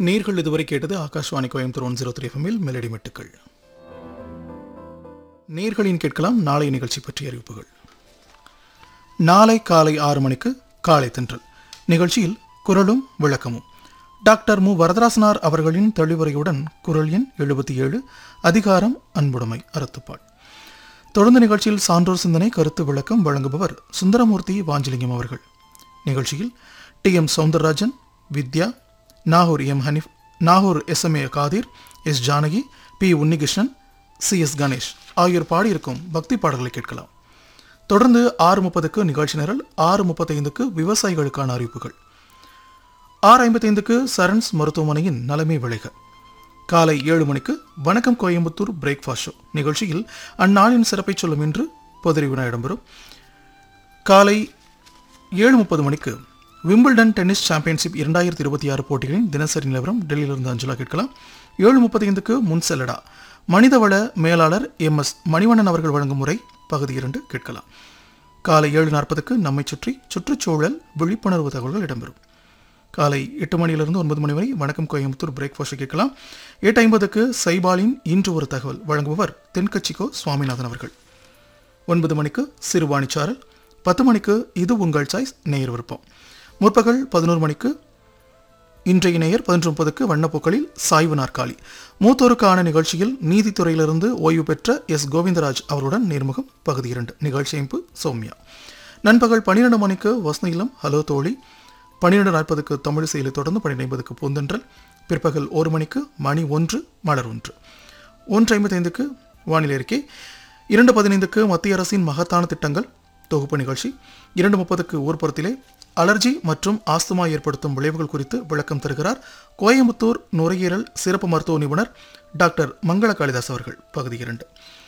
நேர்கள் இதுவரை கேட்டது Akashvani Coimbatore one zero three எஃப்எம்மில் மெலடி மெட்டுக்கள் நேர்களின் கேட்கலாம் நாளை நிகழ்ச்சி பற்றிய அறிவிப்புகள் நாளை காலை ஆறு மணிக்கு காலை தென்றல் நிகழ்ச்சியில் குரலும் விளக்கமும் டாக்டர் மு வரதராசனார் அவர்களின் தெளிவுரையுடன் குரல் எண் எழுபத்தி ஏழு அதிகாரம் அன்புடைமை அறத்துப்பால் தொடர்ந்து நிகழ்ச்சியில் சான்றோர் சிந்தனை கருத்து விளக்கம் வழங்குபவர் சுந்தரமூர்த்தி வாஞ்சலிங்கம் அவர்கள் நிகழ்ச்சியில் T M Soundararajan Vidya Nagore M Haneef Nagore S M A Khader S Janaki P Unnikrishnan C S Ganesh ஆகியோர் பாடியிருக்கும் பக்தி பாடல்களை கேட்கலாம் தொடர்ந்து ஆறு முப்பதுக்கு நிகழ்ச்சி நிரல் ஆறு முப்பத்தைந்துக்கு விவசாயிகளுக்கான அறிவிப்புகள் ஆறு ஐம்பத்தைந்துக்கு சரண்ஸ் மருத்துவமனையின் நலமே விளைக காலை ஏழு மணிக்கு வணக்கம் கோயம்புத்தூர் பிரேக்ஃபாஸ்ட் ஷோ நிகழ்ச்சியில் அந்நாளின் சிறப்பை சொல்லும் என்று பொதிரி வினா இடம்பெறும் காலை ஏழு முப்பது மணிக்கு விம்பிள்டன் டென்னிஸ் சாம்பியன்ஷிப் இரண்டாயிரத்தி இருபத்தி ஆறு போட்டிகளின் தினசரி நிலவரம் டெல்லியிலிருந்து அஞ்சலா கேட்கலாம் ஏழு முப்பத்தைந்துக்கு முன் செல்லடா மனிதவள மேலாளர் எம் எஸ் மணிவண்ணன் அவர்கள் வழங்கும் முறை பகுதி இரண்டு கேட்கலாம் காலை ஏழு நாற்பதுக்கு நம்மை சுற்றி சுற்றுச்சூழல் விழிப்புணர்வு தகவல்கள் இடம்பெறும் காலை எட்டு மணியிலிருந்து ஒன்பது மணி வரை வணக்கம் கோயம்புத்தூர் பிரேக்ஃபாஸ்ட் கேட்கலாம் எட்டு ஐம்பதுக்கு சைபாலின் இன்று ஒரு தகவல் வழங்குபவர் தென்கட்சிக்கோ சுவாமிநாதன் அவர்கள் ஒன்பது மணிக்கு சிறுவாணிச்சாரல் பத்து மணிக்கு இது உங்கள் சாய்ஸ் நேயர் விருப்பம் முற்பகல் பதினோரு மணிக்கு இன்றைய நேயர் பதினொன்று முப்பதுக்கு வண்ணப்பூக்களில் சாய்வு நாற்காலி மூத்தோருக்கான நிகழ்ச்சியில் நீதித்துறையிலிருந்து ஓய்வு பெற்ற எஸ் கோவிந்தராஜ் அவருடன் நேர்முகம் பகுதி இரண்டு நிகழ்ச்சி அமைப்பு சௌமியா நண்பகல் பன்னிரெண்டு மணிக்கு வசனிலம் ஹலோ தோழி பன்னிரெண்டு நாற்பதுக்கு தமிழ் செயலை தொடர்ந்து பன்னிரெண்டு ஐம்பதுக்கு பூந்தென்றல் பிற்பகல் ஒரு மணிக்கு மணி ஒன்று மலர் ஒன்று ஒன்று ஐம்பத்தைந்துக்கு வானிலை அறிக்கை இரண்டு பதினைந்துக்கு மத்திய அரசின் மகத்தான திட்டங்கள் தொகுப்பு நிகழ்ச்சி இரண்டு முப்பதுக்கு ஊர்ப்புறத்திலே அலர்ஜி மற்றும் ஆஸ்துமா ஏற்படுத்தும் விளைவுகள் குறித்து விளக்கம் தருகிறார் கோயம்புத்தூர் நுரையீரல் சிறப்பு மருத்துவ நிபுணர் டாக்டர் மங்கள காளிதாஸ் அவர்கள் பகுதி இரண்டு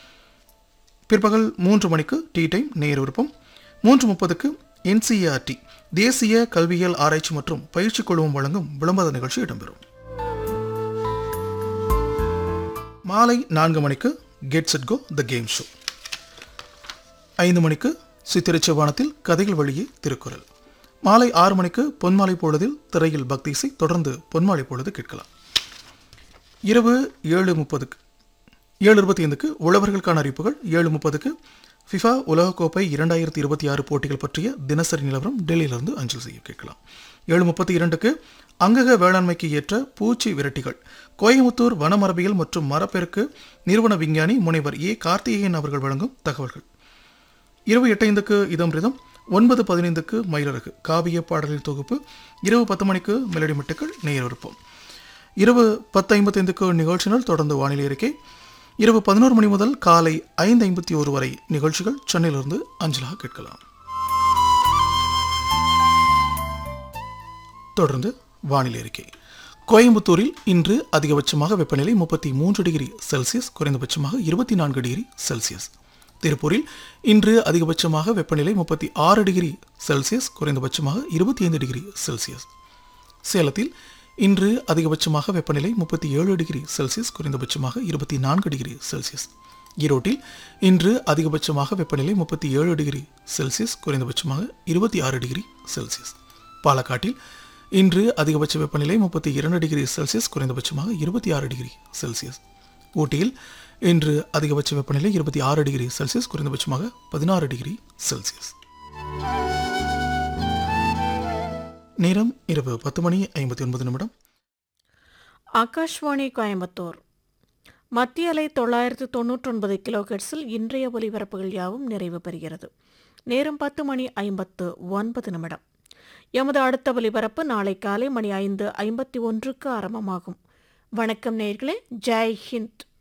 பிற்பகல் மூன்று மணிக்கு டீ டைம் நேர் விருப்பம் மூன்று முப்பதுக்கு என்சிஆர்டி தேசிய கல்வியியல் ஆராய்ச்சி மற்றும் பயிற்சி குழுமம் வழங்கும் விளம்பர நிகழ்ச்சி இடம்பெறும் மாலை நான்கு மணிக்கு get set go the game show ஐந்து மணிக்கு சித்திரச்சவானத்தில் கதைகள் வழியே திருக்குறள் மாலை ஆறு மணிக்கு பொன்மாலை பொழுதில் திரையில் பக்தி இசை தொடர்ந்து பொன்மாலை பொழுது கேட்கலாம் இரவு ஏழு முப்பதுக்கு ஏழு இருபத்தி ஐந்துக்கு உழவர்களுக்கான அறிவிப்புகள் ஏழு முப்பதுக்கு ஃபிஃபா உலகக்கோப்பை இரண்டாயிரத்தி இருபத்தி ஆறு போட்டிகள் பற்றிய தினசரி நிலவரம் டெல்லியிலிருந்து அஞ்சல் செய்ய கேட்கலாம் ஏழு முப்பத்தி இரண்டுக்கு அங்கக வேளாண்மைக்கு ஏற்ற பூச்சி விரட்டிகள் கோயமுத்தூர் வனமரபியல் மற்றும் மரப்பெருக்கு நிறுவன விஞ்ஞானி முனைவர் ஏ கார்த்திகேயன் அவர்கள் வழங்கும் தகவல்கள் இரவு எட்டைந்துக்கு இதம் ரிதம் ஒன்பது பதினைந்துக்கு மயிலரகு காவிய பாடலின் தொகுப்பு இரவு பத்து மணிக்கு மெலடி மெட்டுக்கள் நேர் விருப்பம் இரவு பத்து ஐம்பத்தைந்துக்கு நிகழ்ச்சிகள் தொடர்ந்து வானிலை அறிக்கை இரவு பதினோரு மணி முதல் காலை ஐந்து ஐம்பத்தி ஒரு வரை நிகழ்ச்சிகள் சென்னையிலிருந்து அஞ்சலாக கேட்கலாம் தொடர்ந்து வானிலை அறிக்கை கோயம்புத்தூரில் இன்று அதிகபட்சமாக வெப்பநிலை முப்பத்தி மூன்று டிகிரி செல்சியஸ் குறைந்தபட்சமாக இருபத்தி நான்கு டிகிரி செல்சியஸ் திருப்பூரில் இன்று அதிகபட்சமாக வெப்பநிலை முப்பத்தி ஆறு டிகிரி செல்சியஸ் குறைந்தபட்சமாக இருபத்தி ஐந்து டிகிரி செல்சியஸ் சேலத்தில் இன்று அதிகபட்சமாக வெப்பநிலை முப்பத்தி ஏழு டிகிரி செல்சியஸ் குறைந்தபட்சமாக இருபத்தி நான்கு டிகிரி செல்சியஸ் ஈரோட்டில் இன்று அதிகபட்சமாக வெப்பநிலை முப்பத்தி ஏழு டிகிரி செல்சியஸ் குறைந்தபட்சமாக இருபத்தி ஆறு டிகிரி செல்சியஸ் பாலக்காட்டில் இன்று அதிகபட்ச வெப்பநிலை முப்பத்தி இரண்டு டிகிரி செல்சியஸ் குறைந்தபட்சமாக இருபத்தி ஆறு டிகிரி செல்சியஸ் ஊட்டியில் இன்று அதிகபட்ச வெப்பநிலை இருபத்தி ஆறு டிகிரி செல்சியஸ் குறைந்தபட்சமாக பதினாறு டிகிரி செல்சியஸ் நேரம் இரவு பத்து மணி ஐம்பத்தி ஒன்பது நிமிடம் ஆகாஷ்வாணி கோயம்புத்தூர் மத்திய அலை தொள்ளாயிரத்து தொண்ணூற்றொன்பது கிலோஹெர்ட்ஸில் இன்றைய ஒலிபரப்புகள் யாவும் நிறைவு பெறுகிறது நேரம் பத்து மணி ஐம்பத்து ஒன்பது நிமிடம் எமது அடுத்த ஒலிபரப்பு நாளை காலை மணி ஐந்து ஐம்பத்தி ஒன்றுக்கு ஆரம்பமாகும் வணக்கம் நேர்களே ஜெய் ஹிந்த்